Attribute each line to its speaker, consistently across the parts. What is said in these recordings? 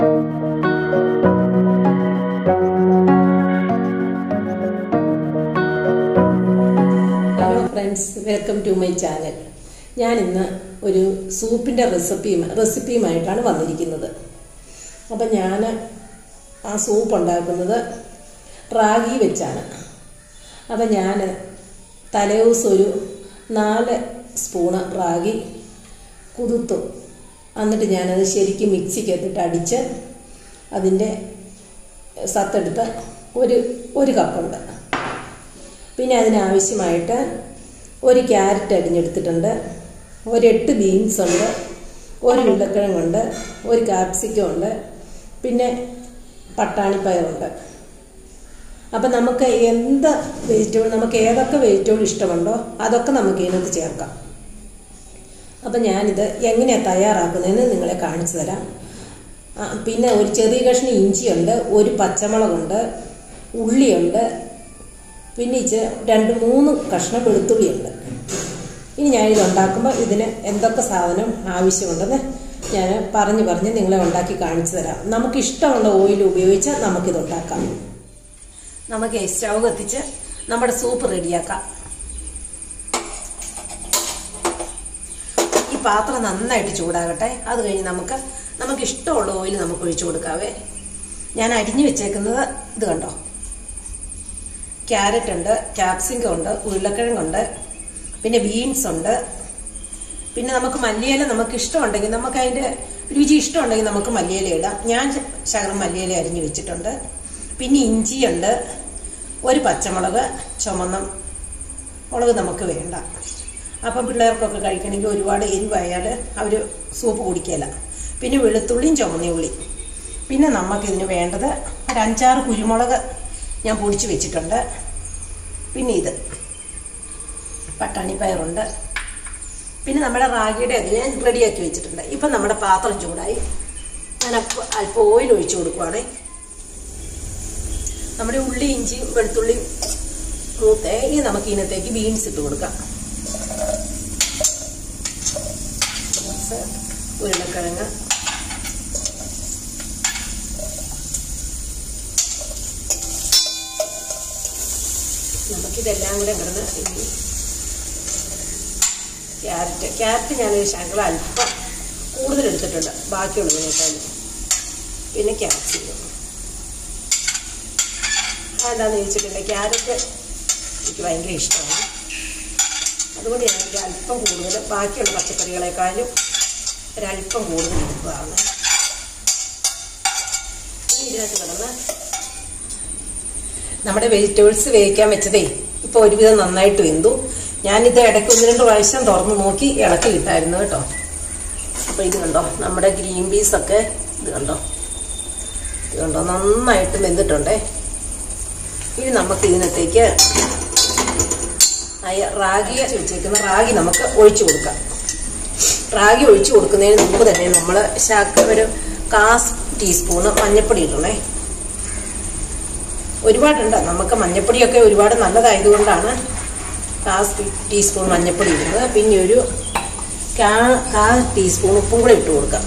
Speaker 1: hello friends welcome to my channel ഞാൻ ഇന്ന് ഒരു സൂപ്പിൻ്റെ റെസിപ്പിയും റെസിപ്പിയുമായിട്ടാണ് വന്നിരിക്കുന്നത് അപ്പം ഞാൻ ആ സൂപ്പ് ഉണ്ടാക്കുന്നത് റാഗി വെച്ചാണ് അപ്പം ഞാൻ തലേദിവസം ഒരു നാല് സ്പൂണ് റാഗി കുതിർത്തു എന്നിട്ട് ഞാനത് ശരിക്കും മിക്സിക്കകത്തിട്ട് അടിച്ച് അതിൻ്റെ സത്തെടുത്ത് ഒരു ഒരു കപ്പുണ്ട് പിന്നെ അതിനാവശ്യമായിട്ട് ഒരു ക്യാരറ്റ് അരിഞ്ഞെടുത്തിട്ടുണ്ട് ഒരു എട്ട് ബീൻസ് ഉണ്ട് ഒരു ഉരുളക്കിഴങ്ങുണ്ട് ഒരു കാപ്സിക്കം ഉണ്ട് പിന്നെ പട്ടാണിപ്പയറുണ്ട് അപ്പം നമുക്ക് എന്ത് വെജിറ്റബിൾ നമുക്ക് ഏതൊക്കെ വെജിറ്റബിൾ ഇഷ്ടമുണ്ടോ അതൊക്കെ നമുക്ക് ഇതിനകത്ത് ചേർക്കാം അപ്പം ഞാനിത് എങ്ങനെയാണ് തയ്യാറാക്കുന്നതെന്ന് നിങ്ങളെ കാണിച്ചു തരാം ആ, പിന്നെ ഒരു ചെറിയ കഷ്ണം ഇഞ്ചിയുണ്ട് ഒരു പച്ചമുളകുണ്ട് ഉള്ളിയുണ്ട് പിന്നെ ഇച്ച് രണ്ട് മൂന്ന് കഷ്ണം വെളുത്തുള്ളിയുണ്ട് ഇനി ഞാനിത് ഉണ്ടാക്കുമ്പോൾ ഇതിന് എന്തൊക്കെ സാധനം ആവശ്യമുണ്ടെന്ന് ഞാൻ പറഞ്ഞു പറഞ്ഞ് നിങ്ങളെ ഉണ്ടാക്കി കാണിച്ചു തരാം നമുക്ക് ഇഷ്ടമുള്ള ഓയിൽ ഉപയോഗിച്ച് നമുക്കിത് ഉണ്ടാക്കാം നമുക്ക് ഈ സ്റ്റൗ കത്തിച്ച് നമ്മുടെ സൂപ്പ് റെഡിയാക്കാം ഈ പാത്രം നന്നായിട്ട് ചൂടാകട്ടെ അത് കഴിഞ്ഞ് നമുക്ക് നമുക്ക് ഇഷ്ടമുള്ള ഓയിൽ നമുക്ക് ഒഴിച്ചു കൊടുക്കാവേ ഞാൻ അരിഞ്ഞു വെച്ചേക്കുന്നത് ഇത് കണ്ടോ ക്യാരറ്റ് ഉണ്ട് ക്യാപ്സിക്കം ഉണ്ട് ഉരുളക്കിഴങ്ങുണ്ട് പിന്നെ ബീൻസ് ഉണ്ട് പിന്നെ നമുക്ക് മല്ലിയില നമുക്ക് ഇഷ്ടമുണ്ടെങ്കിൽ നമുക്ക് അതിൻ്റെ രുചി ഇഷ്ടമുണ്ടെങ്കിൽ നമുക്ക് മല്ലിയില ഇടാം ഞാൻ ശകലം മല്ലിയില അരിഞ്ഞു വെച്ചിട്ടുണ്ട് പിന്നെ ഇഞ്ചിയുണ്ട് ഒരു പച്ചമുളക് ചുമന്ന മുളക് നമുക്ക് വേണ്ട അപ്പം പിള്ളേർക്കൊക്കെ കഴിക്കണമെങ്കിൽ ഒരുപാട് എരിവായാൽ അവർ സൂപ്പ് കുടിക്കില്ല പിന്നെ വെളുത്തുള്ളിയും ചുമന്ന ഉള്ളി പിന്നെ നമുക്കിതിന് വേണ്ടത് ഒരു അഞ്ചാറ് കുരുമുളക് ഞാൻ പൊടിച്ച് വെച്ചിട്ടുണ്ട് പിന്നെ ഇത് പട്ടാണിപ്പയറുണ്ട് പിന്നെ നമ്മുടെ റാഗിയുടെ അത് ഞാൻ റെഡിയാക്കി വെച്ചിട്ടുണ്ട് ഇപ്പം നമ്മുടെ പാത്രം ചൂടായി ഞാൻ അല്പം അല്പം ഓയിൽ ഒഴിച്ചു കൊടുക്കുവാണേ നമ്മുടെ ഉള്ളി ഇഞ്ചിയും വെളുത്തുള്ളിയും മൂത്തേ ഇനി നമുക്ക് ഇതിനകത്തേക്ക് ബീൻസ് ഇട്ട് കൊടുക്കാം ബീൻസ് ഉരുളക്കിഴങ്ങ് നമുക്കിതെല്ലാം കൂടെ കിടന്ന് ഇനി ക്യാരറ്റ് ക്യാരറ്റ് ഞാനൊരു ശകലം അല്പം കൂടുതൽ എടുത്തിട്ടുണ്ട് ബാക്കിയുള്ളതിനേക്കാളും പിന്നെ ക്യാപ്സിക്കം അതെന്താണെന്ന് ചോദിച്ചിട്ടുണ്ട് ക്യാരറ്റ് എനിക്ക് ഭയങ്കര ഇഷ്ടമാണ് അതുകൊണ്ട് ഞാൻ ഒരു അല്പം കൂടുതൽ ബാക്കിയുള്ള പച്ചക്കറികളെക്കാളും ഒരല്പം കൂടുതൽ എടുത്തതാണ് ഇനി ഇതിനകത്ത് കിടന്ന് നമ്മുടെ വെജിറ്റബിൾസ് വേവിക്കാൻ വെച്ചതേ ഇപ്പോൾ ഒരുവിധം നന്നായിട്ട് വെന്തു ഞാനിത് ഇടയ്ക്ക് ഒന്ന് രണ്ട് പ്രാവശ്യം തുറന്ന് നോക്കി ഇളക്കി കിട്ടായിരുന്നു കേട്ടോ അപ്പോൾ ഇത് കണ്ടോ നമ്മുടെ ഗ്രീൻ പീസ് ഒക്കെ ഇത് കണ്ടോ ഇത് കണ്ടോ നന്നായിട്ട് വെന്തിട്ടുണ്ടേ ഇനി നമുക്ക് ഇതിനകത്തേക്ക് അയ റാഗി വെച്ചേക്കുന്ന റാഗി നമുക്ക് ഒഴിച്ചു കൊടുക്കാം റാഗി ഒഴിച്ചു കൊടുക്കുന്നതിന് മുമ്പ് തന്നെ നമ്മൾ ശാക്ക ഒരു കാസ് ടീസ്പൂണ് മഞ്ഞൾപ്പൊടി ഇടണേ ഒരുപാടുണ്ട് നമുക്ക് മഞ്ഞപ്പൊടിയൊക്കെ ഒരുപാട് നല്ലതായതുകൊണ്ടാണ് കാസ് ടീസ്പൂൺ മഞ്ഞപ്പൊടി ഇടുന്നത് പിന്നെ ഒരു കാ കാ ടീസ്പൂൺ ഉപ്പും കൂടെ ഇട്ട് കൊടുക്കാം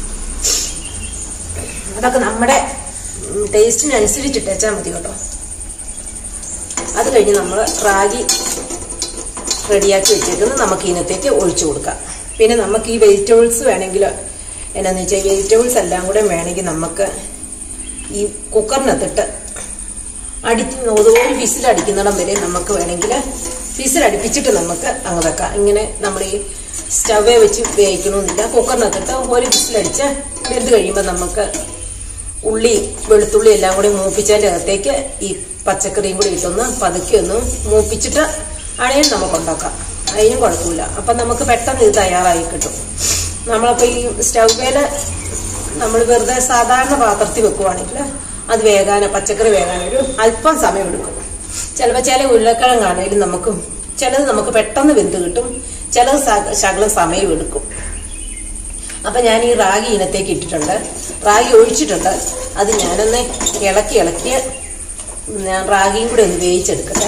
Speaker 1: അതൊക്കെ നമ്മുടെ ടേസ്റ്റിനനുസരിച്ച് ഇട്ടേച്ചാൽ മതി കേട്ടോ അത് കഴിഞ്ഞ് നമ്മൾ റാഗി റെഡിയാക്കി വെച്ചേക്കുന്നത് നമുക്ക് ഇതിനകത്തേക്ക് ഒഴിച്ചു കൊടുക്കാം പിന്നെ നമുക്ക് ഈ വെജിറ്റബിൾസ് വേണമെങ്കിൽ എന്നാന്ന് വെച്ചാൽ വെജിറ്റബിൾസ് എല്ലാം കൂടെ വേണമെങ്കിൽ നമുക്ക് ഈ കുക്കറിനകത്തിട്ട് അടിച്ച് ഒരു വിസിൽ അടിക്കുന്നിടം വരെ നമുക്ക് വേണമെങ്കിൽ വിസിൽ അടുപ്പിച്ചിട്ട് നമുക്ക് അങ്ങ് വെക്കാം ഇങ്ങനെ നമ്മൾ ഈ സ്റ്റവേ വെച്ച് വേവിക്കണമെന്നില്ല കുക്കറിനകത്തിട്ട് ഒരു വിസിലടിച്ച് വെന്ത് കഴിയുമ്പോൾ നമുക്ക് ഉള്ളി വെളുത്തുള്ളി എല്ലാം കൂടി മൂപ്പിച്ചതിൻ്റെ അകത്തേക്ക് ഈ പച്ചക്കറിയും കൂടി ഇട്ടൊന്ന് പതുക്കെ ഒന്ന് മൂപ്പിച്ചിട്ട് ആണെങ്കിൽ നമുക്ക് ഉണ്ടാക്കാം അതിനും കുഴപ്പമില്ല അപ്പം നമുക്ക് പെട്ടെന്ന് ഇത് തയ്യാറായി കിട്ടും നമ്മളപ്പോൾ ഈ സ്റ്റൗവേൽ നമ്മൾ വെറുതെ സാധാരണ പാത്രത്തിൽ വെക്കുവാണെങ്കിൽ അത് വേകാൻ പച്ചക്കറി വേകാൻ ഒരു അല്പം സമയം എടുക്കും ചിലപ്പോൾ ചില ഉരുളക്കിഴങ്ങാണേലും നമുക്ക് ചിലത് നമുക്ക് പെട്ടെന്ന് വെന്ത് കിട്ടും ചിലത് സ- ശകലം സമയം എടുക്കും അപ്പം ഞാൻ ഈ റാഗി ഇനത്തേക്ക് ഇട്ടിട്ടുണ്ട് റാഗി ഒഴിച്ചിട്ടുണ്ട് അത് ഞാനൊന്ന് ഇളക്കി ഇളക്കി ഞാൻ റാഗിയും കൂടെ ഒന്ന് വേവിച്ചെടുക്കട്ടെ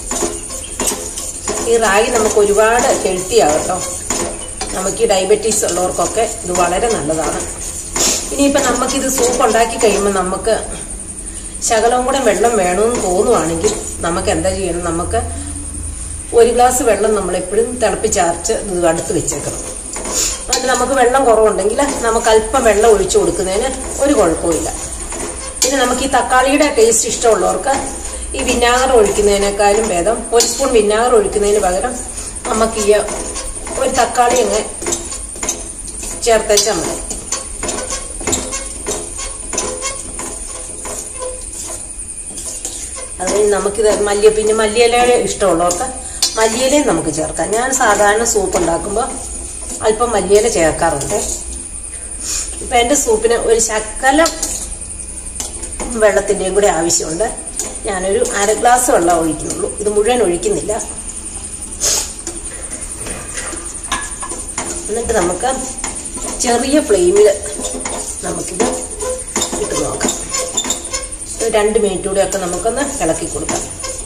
Speaker 1: ഈ റാഗി നമുക്ക് ഒരുപാട് ഹെൽത്തി ആകട്ടോ നമുക്ക് ഈ ഡയബറ്റീസ് ഉള്ളവർക്കൊക്കെ ഇത് വളരെ നല്ലതാണ് ഇനിയിപ്പോൾ നമുക്കിത് സൂപ്പ് ഉണ്ടാക്കി കഴിയുമ്പോൾ നമുക്ക് ശകലവും കൂടെ വെള്ളം വേണമെന്ന് തോന്നുവാണെങ്കിൽ നമുക്ക് എന്താ ചെയ്യണം നമുക്ക് ഒരു ഗ്ലാസ് വെള്ളം നമ്മൾ എപ്പോഴും തിളപ്പിച്ചാർച്ച് ഇത് അടുത്ത് വെച്ചേക്കണം അതിൽ നമുക്ക് വെള്ളം കുറവുണ്ടെങ്കിൽ നമുക്ക് അല്പം വെള്ളം ഒഴിച്ചു കൊടുക്കുന്നതിന് ഒരു കുഴപ്പമില്ല പിന്നെ നമുക്ക് ഈ തക്കാളിയുടെ ടേസ്റ്റ് ഇഷ്ടമുള്ളവർക്ക് ഈ വിനാഗർ ഒഴിക്കുന്നതിനേക്കാളും ഭേദം ഒരു സ്പൂൺ വിനാഗർ ഒഴിക്കുന്നതിന് പകരം നമുക്ക് ഈ ഒരു തക്കാളി അങ്ങ് ചേർത്തേച്ചാൽ മതി അത് കഴിഞ്ഞ് നമുക്കിത് മല്ലിയ പിന്നെ മല്ലിയില ഇഷ്ടമുള്ളവർക്ക് മല്ലിയിലയും നമുക്ക് ചേർക്കാം ഞാൻ സാധാരണ സൂപ്പ് ഉണ്ടാക്കുമ്പോൾ അല്പം മല്ലിയില ചേർക്കാറുണ്ട് ഇപ്പം എൻ്റെ സൂപ്പിന് ഒരു ശക്കലം വെള്ളത്തിൻ്റെയും കൂടെ ആവശ്യമുണ്ട് ഞാനൊരു അര ഗ്ലാസ് വെള്ളം ഒഴിക്കുന്നുള്ളൂ ഇത് മുഴുവൻ ഒഴിക്കുന്നില്ല എന്നിട്ട് നമുക്ക് ചെറിയ ഫ്ലെയിമിൽ നമുക്കിത് ഇട്ട് നോക്കാം ഒരു രണ്ട് മിനിറ്റ് കൂടെയൊക്കെ നമുക്കൊന്ന് ഇളക്കി കൊടുക്കാം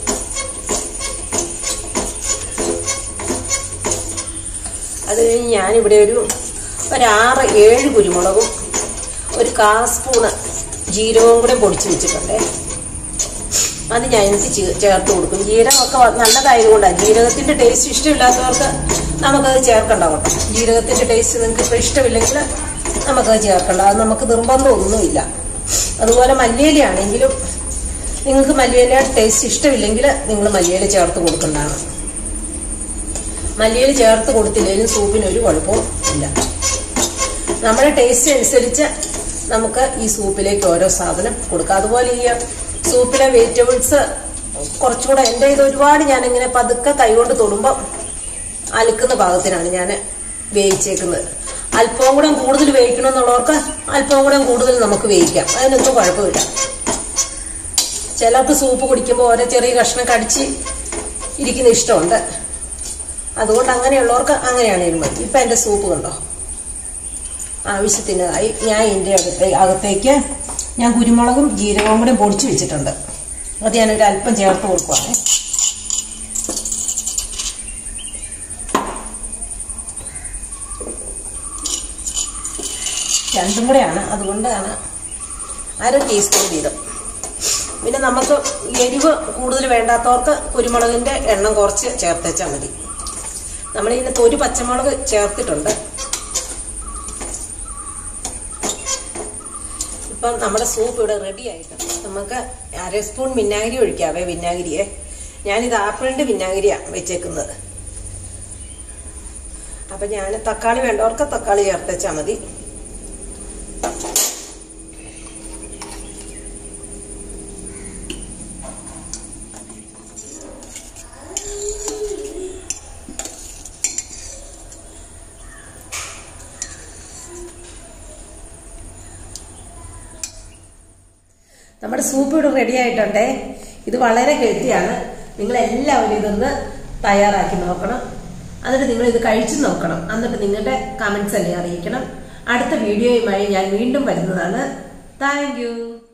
Speaker 1: അത് കഴിഞ്ഞ് ഞാനിവിടെ ഒരു ഒരാറ് ഏഴ് കുരുമുളകും ഒരു കാ സ്പൂണ് ജീരകവും കൂടെ പൊടിച്ച് വെച്ചിട്ടുണ്ടേ അത് ഞാൻ എനിക്ക് ചേ- ചേർത്ത് കൊടുക്കും ജീരകമൊക്കെ വ- നല്ലതായതുകൊണ്ടാണ് ജീരകത്തിന്റെ ടേസ്റ്റ് ഇഷ്ടമില്ലാത്തവർക്ക് നമുക്കത് ചേർക്കണ്ട കേട്ടോ ജീരകത്തിന്റെ ടേസ്റ്റ് നിങ്ങൾക്ക് ഇപ്പോൾ ഇഷ്ടമില്ലെങ്കിൽ നമുക്കത് ചേർക്കണ്ട അത് നമുക്ക് നിർബന്ധമൊന്നുമില്ല അതുപോലെ മല്ലിയിലയാണെങ്കിലും നിങ്ങൾക്ക് മല്ലിയില ടേസ്റ്റ് ഇഷ്ടമില്ലെങ്കിൽ നിങ്ങൾ മല്ലിയില ചേർത്ത് കൊടുക്കേണ്ടതാണ് മല്ലിയില ചേർത്ത് കൊടുത്തില്ലെങ്കിലും സൂപ്പിന് ഒരു കുഴപ്പവും ഇല്ല നമ്മുടെ ടേസ്റ്റ് അനുസരിച്ച് നമുക്ക് ഈ സൂപ്പിലേക്ക് ഓരോ സാധനം കൊടുക്കാം അതുപോലെ ഈ സൂപ്പിലെ വെജിറ്റബിൾസ് കുറച്ചുകൂടെ എൻ്റെ ഇത് ഒരുപാട് ഞാനിങ്ങനെ പതുക്കെ കൈകൊണ്ട് തൊടുമ്പോൾ അലുക്കുന്ന പാകത്തിനാണ് ഞാൻ വേവിച്ചേക്കുന്നത് അല്പവും കൂടെ കൂടുതൽ വേവിക്കണമെന്നുള്ളവർക്ക് അല്പവും കൂടെ കൂടുതൽ നമുക്ക് വേവിക്കാം അതിനൊന്നും കുഴപ്പമില്ല ചിലർക്ക് സൂപ്പ് കുടിക്കുമ്പോൾ ഓരോ ചെറിയ കഷ്ണം കടിച്ച് ഇരിക്കുന്ന ഇഷ്ടമുണ്ട് അതുകൊണ്ട് അങ്ങനെയുള്ളവർക്ക് അങ്ങനെയാണേലും മതി ഇപ്പം എൻ്റെ സൂപ്പ് കണ്ടോ ആവശ്യത്തിനായി ഞാൻ ഇതിൻ്റെ അകത്തേ അകത്തേക്ക് ഞാൻ കുരുമുളകും ജീരകവും കൂടെ പൊടിച്ച് വെച്ചിട്ടുണ്ട് അത് ഞാനൊരു അല്പം ചേർത്ത് കൊടുക്കുവാണ് രണ്ടും കൂടെയാണ് അതുകൊണ്ടാണ് അര ടീസ്പൂൺ വീതം പിന്നെ നമുക്ക് എരിവ് കൂടുതൽ വേണ്ടാത്തവർക്ക് കുരുമുളകിൻ്റെ എണ്ണം കുറച്ച് ചേർത്തേച്ചാൽ മതി നമ്മൾ ഇതിനകത്ത് ഒരു പച്ചമുളക് ചേർത്തിട്ടുണ്ട് ഇപ്പം നമ്മുടെ സൂപ്പ് ഇവിടെ റെഡി ആയിട്ടുണ്ട് നമുക്ക് അര സ്പൂൺ വിനാഗിരി ഒഴിക്കാവേ വിനാഗിരിയെ ഞാനിത് ആപ്പിളിൻ്റെ വിനാഗിരിയാണ് വെച്ചേക്കുന്നത് അപ്പം ഞാൻ തക്കാളി വേണ്ടവർക്ക് തക്കാളി ചേർത്തേച്ചാൽ മതി നമ്മുടെ സൂപ്പ് ഇവിടെ റെഡി ആയിട്ടുണ്ടേ ഇത് വളരെ ഹെൽത്തിയാണ് നിങ്ങൾ എല്ലാവരും ഇതൊന്ന് തയ്യാറാക്കി നോക്കണം എന്നിട്ട് നിങ്ങൾ ഇത് കഴിച്ചു നോക്കണം എന്നിട്ട് നിങ്ങളുടെ കമന്റ്സ് എന്നെ അറിയിക്കണം അടുത്ത വീഡിയോയുമായി ഞാൻ വീണ്ടും വരുന്നതാണ് താങ്ക്